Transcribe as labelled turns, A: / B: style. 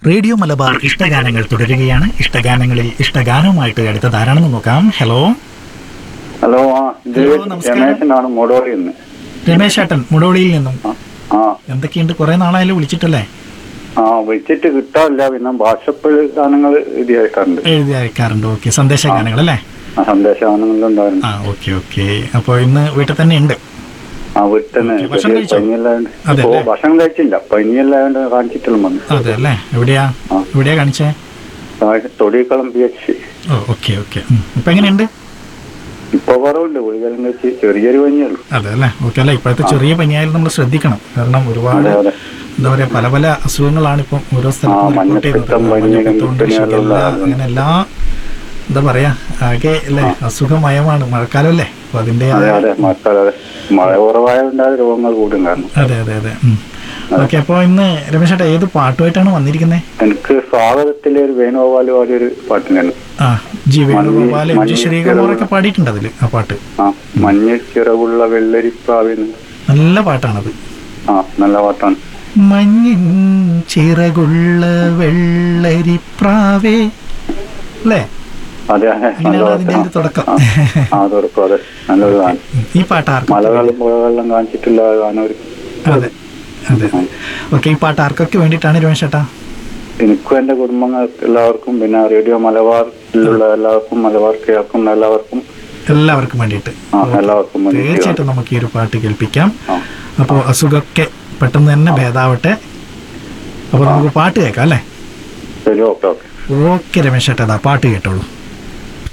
A: Radio Malabar ഇഷ്ടഗാനങ്ങൾ തുടരുകയാണ് ഇഷ്ടഗാനങ്ങളിൽ ഇഷ്ടഗാനവുമായിട്ട് അടുത്തത് ആരാണെന്ന് നോക്കാം ഹലോ
B: ഹലോ ആ ഇത്
A: ഹലോ, നമസ്കാരം.
B: രമേശനാണ് മോഡോളിൽ നിന്ന്
A: രമേശ് ഏട്ടൻ മുടോളിയിൽ നിന്നും
B: ആ, ആ
A: എന്തൊക്കെയുണ്ട് കുറെ നാളായാലും വിളിച്ചിട്ടല്ലേ
B: ആ വിളിച്ചിട്ട് കിട്ടാറില്ല പിന്നെ വാട്സപ്പിൽ ഗാനങ്ങൾ എഴുതി അയക്കാറുണ്ട്
A: എഴുതി അയക്കാറുണ്ട് ഓക്കെ സന്ദേശ ഗാനങ്ങൾ അല്ലേ
B: ആ സന്ദേശ ഗാനങ്ങളിലുണ്ടായിരുന്നു
A: ആ ഓക്കെ ഓക്കെ അപ്പോൾ ഇന്ന് വീട്ടിൽ തന്നെ ഉണ്ട്
B: ആ വീട്ടിൽ
A: ഓക്കേ, ഭക്ഷണം
B: തന്നെ
A: കഴിച്ചോ?
B: പനിയല്ലാണ്ട്
A: അതെ,
B: ഓ
A: അല്ലേ?
B: ഭക്ഷണം കഴിച്ചില്ല പനിയല്ലാണ്ട് കാണിച്ചിട്ടുള്ള വന്നു
A: അതെ അല്ലേ എവിടെയാ
B: ആ.
A: എവിടെയാ കാണിച്ചേ
B: തൊടിക്കളം പി എച്ച്
A: ഓ ഓക്കെ ഓക്കെ ഇപ്പൊ എങ്ങനെയുണ്ട്
B: ഇപ്പൊ കുറവുണ്ട് ഗുളികലും കഴിച്ച് ചെറിയൊരു പനിയുള്ളൂ
A: അതെ അല്ലേ ഓക്കെ അല്ല ഇപ്പോഴത്തെ ചെറിയ പനിയായാലും നമ്മൾ ശ്രദ്ധിക്കണം കാരണം ഒരുപാട്
B: അതെ അതെ
A: എന്താ പറയാ പല പല അസുഖങ്ങളാണ് ഇപ്പം ഓരോ സ്ഥലത്തും
B: ആ,
A: റിപ്പോർട്ട് ചെയ്യുന്നത്
B: മഞ്ഞപ്പിത്തം, പനി,
A: മഞ്ഞപ്പിത്തമുണ്ട്,
B: ഡെങ്കിപ്പനി
A: ഷിഗല്ല,
B: എല്ലാം
A: അങ്ങനെ എല്ലാ എന്താ പറയാ ആകെ അല്ലേ അസുഖമയമാണ് മഴക്കാലം അല്ലേ അപ്പൊ അതിന്റെ
B: അതെ അതെ മക്കൾ അതെ മഴ കുറവായതുകൊണ്ടാണ് രോഗങ്ങൾ കൂടും കാരണം
A: അതെ അതെ അതെ ഓക്കെ അപ്പൊ ഇന്ന് രമേശ് ചേട്ടാ ഏത് പാട്ടുമായിട്ടാണ് വന്നിരിക്കുന്നത്
B: എനിക്ക് സ്വാഗതത്തിലെ ഒരു വേണുഗോപാൽ പാടിയ ഒരു പാട്ടുണ്ടായിരുന്നു
A: ആ ജി വേണുഗോപാൽ എം ജി
B: മഞ്ഞ്
A: ശ്രീകുമാറൊക്കെ പാടിയിട്ടുണ്ട് അതില് ആ പാട്ട്
B: ആ മഞ്ഞ ചിറകുള്ള വെള്ളരിപ്പാവിന്
A: നല്ല പാട്ടാണത്
B: ആ നല്ല പാട്ടാണ്
A: മഞ്ഞിൻ ചിറകുള്ള വെള്ളരിപ്രാവേ അല്ലേ
B: അതെ അതെ നല്ല
A: അങ്ങനെയാണ് അതിന്റെ ഒരു
B: പാട്ടാണ്
A: തുടക്കം
B: ആ തുറക്കും അതെ നല്ലൊരു ഗാനം
A: ഈ പാട്ട് ആർക്കും
B: മലകളും പുഴകളിലും കാണിച്ചിട്ടുള്ള ഗാനം ഒരു
A: അതെ അതെ ഓക്കെ ഈ പാട്ട് ആർക്കൊക്കെ വേണ്ടിയിട്ടാണ് രമേശ് ചേട്ടാ
B: എനിക്കും എന്റെ കുടുംബങ്ങൾക്ക് എല്ലാവർക്കും പിന്നെ റേഡിയോ മലബാറിലുള്ള എല്ലാവർക്കും മലബാർ കേൾക്കുന്ന എല്ലാവർക്കും
A: എല്ലാവർക്കും വേണ്ടിയിട്ട്
B: ആ എല്ലാവർക്കും വേണ്ടി
A: തീർച്ചയായിട്ടും നമുക്ക് ഈ ഒരു പാട്ട് കേൾപ്പിക്കാം
B: ആ
A: അപ്പോൾ അസുഖമൊക്കെ പെട്ടെന്ന് തന്നെ ഭേദാവട്ടെ അപ്പോൾ നമുക്ക് പാട്ട് കേൾക്കാം അല്ലേ
B: ശരി ഓക്കെ ഓക്കെ
A: ഓക്കെ രമേശ് ചേട്ടാ ദാ പാട്ട് കേട്ടോളൂ